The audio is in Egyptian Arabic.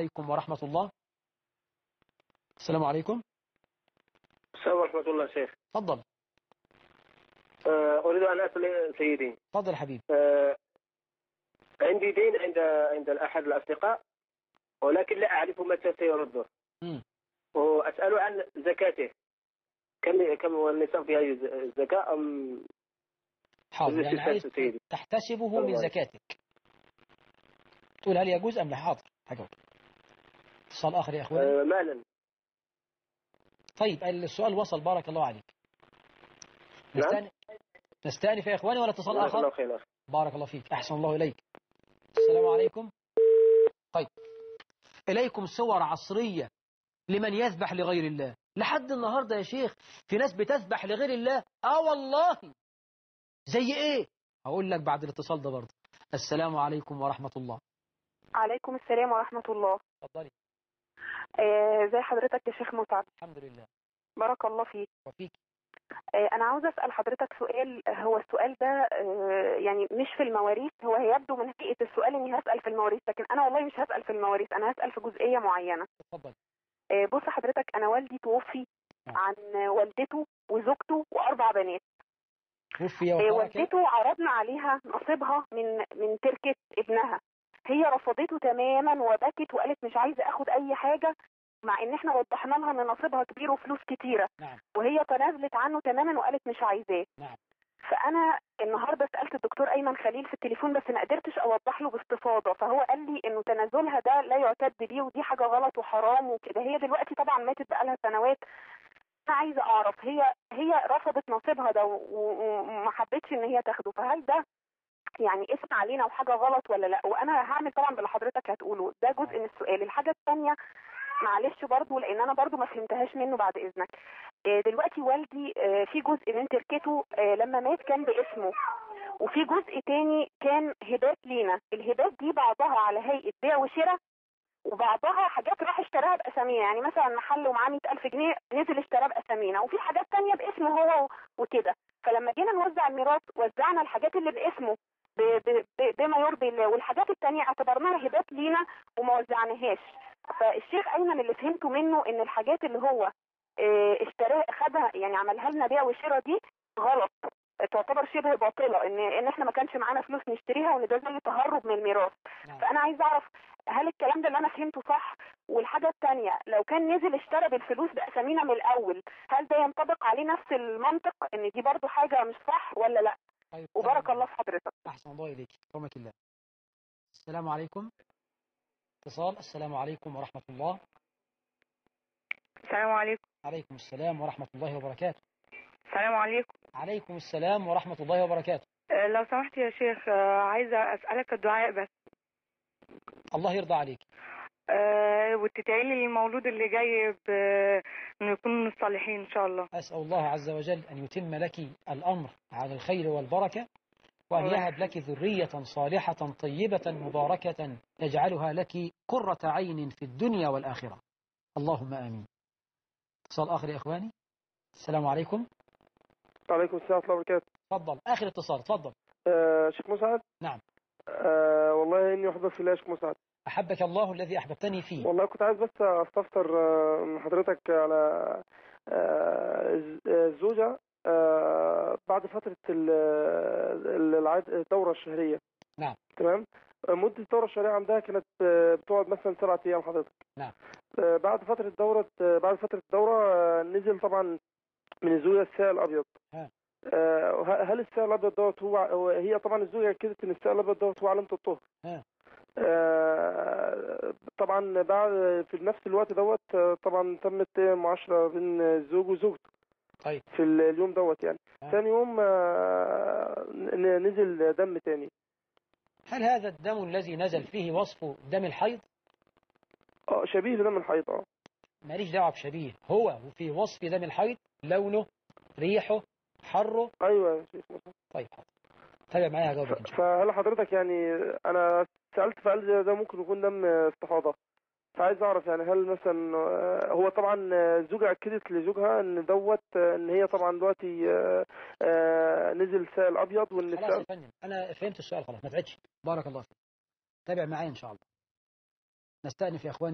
عليكم ورحمة الله السلام عليكم السلام ورحمة الله شيخ تفضل آه، أريد أن أسأل سيدي تفضل حبيبي آه، عندي دين عند عند أحد الأصدقاء ولكن لا أعرف متى سيرده مم. وأسأل عن زكاته كم كم هو النصاب في هذه الزكاة أم حاضر يعني الاستفسار عايز سيدي. تحتسبه من الله. زكاتك تقول هل يجوز أم لا حاضر حاجة اتصال آخر يا أخواني آه، مالا طيب السؤال وصل بارك الله عليك نعم. نستأنف نستأنف يا إخواني ولا اتصال جزاك الله آخر خير أخي. بارك الله فيك أحسن الله إليك السلام عليكم طيب إليكم صور عصرية لمن يذبح لغير الله لحد النهاردة يا شيخ في ناس بتذبح لغير الله آه والله زي إيه هقول لك بعد الاتصال ده برضه السلام عليكم ورحمة الله عليكم السلام ورحمة الله اتفضلي آه، زي حضرتك يا شيخ مسعد الحمد لله بارك الله فيك وفيك آه، أنا عاوزة أسأل حضرتك سؤال هو السؤال ده آه، يعني مش في المواريث هو يبدو من هيئة السؤال إني هسأل في المواريث لكن أنا والله مش هسأل في المواريث أنا هسأل في جزئية معينة اتفضل آه، بص حضرتك أنا والدي توفي نعم. عن والدته وزوجته وأربع بنات توفي آه، وترك والدته عرضنا عليها نصيبها من من تركة ابنها هي رفضته تماما وبكت وقالت مش عايزه اخد اي حاجه مع ان احنا وضحنا لها ان نصيبها كبير وفلوس كتيره نعم. وهي تنازلت عنه تماما وقالت مش عايزاه نعم. فانا النهارده سالت الدكتور ايمن خليل في التليفون بس ما قدرتش اوضح له باستفاضه فهو قال لي انه تنازلها ده لا يعتد بيه ودي حاجه غلط وحرام وكده هي دلوقتي طبعا ماتت بقالها سنوات انا عايزه اعرف هي هي رفضت نصيبها ده و- و- وما حبتش ان هي تاخده فهل ده يعني اسم علينا وحاجه غلط ولا لا وانا هعمل طبعا باللي حضرتك هتقوله ده جزء من السؤال الحاجه الثانيه معلش برضو لان انا برضو ما فهمتهاش منه بعد اذنك آه، دلوقتي والدي آه، في جزء من تركته آه، لما مات كان باسمه وفي جزء تاني كان هبات لينا الهبات دي بعضها على هيئه بيع وشراء وبعضها حاجات راح اشتراها باسامينا يعني مثلا محل ومعاه 100000 جنيه نزل اشتراه باسامينا وفي حاجات تانية باسمه هو وكده فلما جينا نوزع الميراث وزعنا الحاجات اللي باسمه ب- ب- ب- بما يرضي الله والحاجات التانية اعتبرناها هبات لينا وما وزعناهاش فالشيخ ايمن اللي فهمته منه ان الحاجات اللي هو اه، اشتراها خدها يعني عملها لنا بيع وشراء دي غلط تعتبر شبه باطله ان ان احنا ما كانش معانا فلوس نشتريها وان ده زي تهرب من الميراث نعم. فانا عايز اعرف هل الكلام ده اللي انا فهمته صح والحاجه الثانيه لو كان نزل اشترى بالفلوس باسامينا من الاول هل ده ينطبق عليه نفس المنطق ان دي برضو حاجه مش صح ولا لا طيب وبارك تمام. الله في حضرتك أحسن الله إليك كرمك الله السلام عليكم اتصال السلام عليكم ورحمة الله السلام عليكم عليكم السلام ورحمة الله وبركاته السلام عليكم عليكم السلام ورحمة الله وبركاته آه، لو سمحت يا شيخ آه، عايزة أسألك الدعاء بس الله يرضى عليك آه، وتدعي لي المولود اللي جاي ب- إنه يكون من الصالحين إن شاء الله أسأل الله عز وجل أن يتم لك الأمر على الخير والبركة وأن الله يهب لك ذرية صالحة طيبة مباركة يجعلها لك قرة عين في الدنيا والآخرة اللهم آمين اتصال آخر يا إخواني السلام عليكم وعليكم السلام ورحمة الله وبركاته تفضل آخر اتصال تفضل آه شيخ مسعد نعم. آه والله إني أحبك في الله يا شيخ مسعد أحبك الله الذي أحببتني فيه والله كنت عايز بس أستفسر آه، من حضرتك على آه، الز- الزوجة آه، بعد فترة ال- ال- العاد- الدورة الشهرية نعم. تمام مدة الدورة الشهرية عندها كانت آه، بتقعد مثلا سبعة أيام حضرتك نعم. آه، بعد فترة دورة آه، بعد فترة الدورة آه، نزل طبعا من الزوجة السائل الأبيض ها. آه، وه- هل السائل الأبيض دوت هو هو- هي طبعا الزوجة أكدت إن السائل الأبيض دوت هو علامة الطهر ها. آه، طبعا بعد في نفس الوقت دوت آه، طبعا تمت معاشرة بين الزوج وزوجته طيب. في اليوم دوت يعني ها. ثاني يوم آه، ن- نزل دم تاني هل هذا الدم الذي نزل فيه وصفه دم الحيض اه شبيه لدم الحيض اه ماليش دعوة بشبيه هو في وصف دم الحيض لونه ريحه حره ايوه يا شيخ مصطفى. طيب حاضر تابع معايا هجاوبك إن شاء الله فهل حضرتك يعني انا سالت فقال ده- ده ممكن يكون دم استحاضه فعايز اعرف يعني هل مثلا آه، هو طبعا آه، الزوجه اكدت لزوجها ان دوت آه، ان هي طبعا دلوقتي آه، آه، نزل سائل ابيض وان خلاص يا السائل فندم أنا فهمت السؤال خلاص ما تعدش بارك الله فيك تابع معايا إن شاء الله نستأنف يا أخواني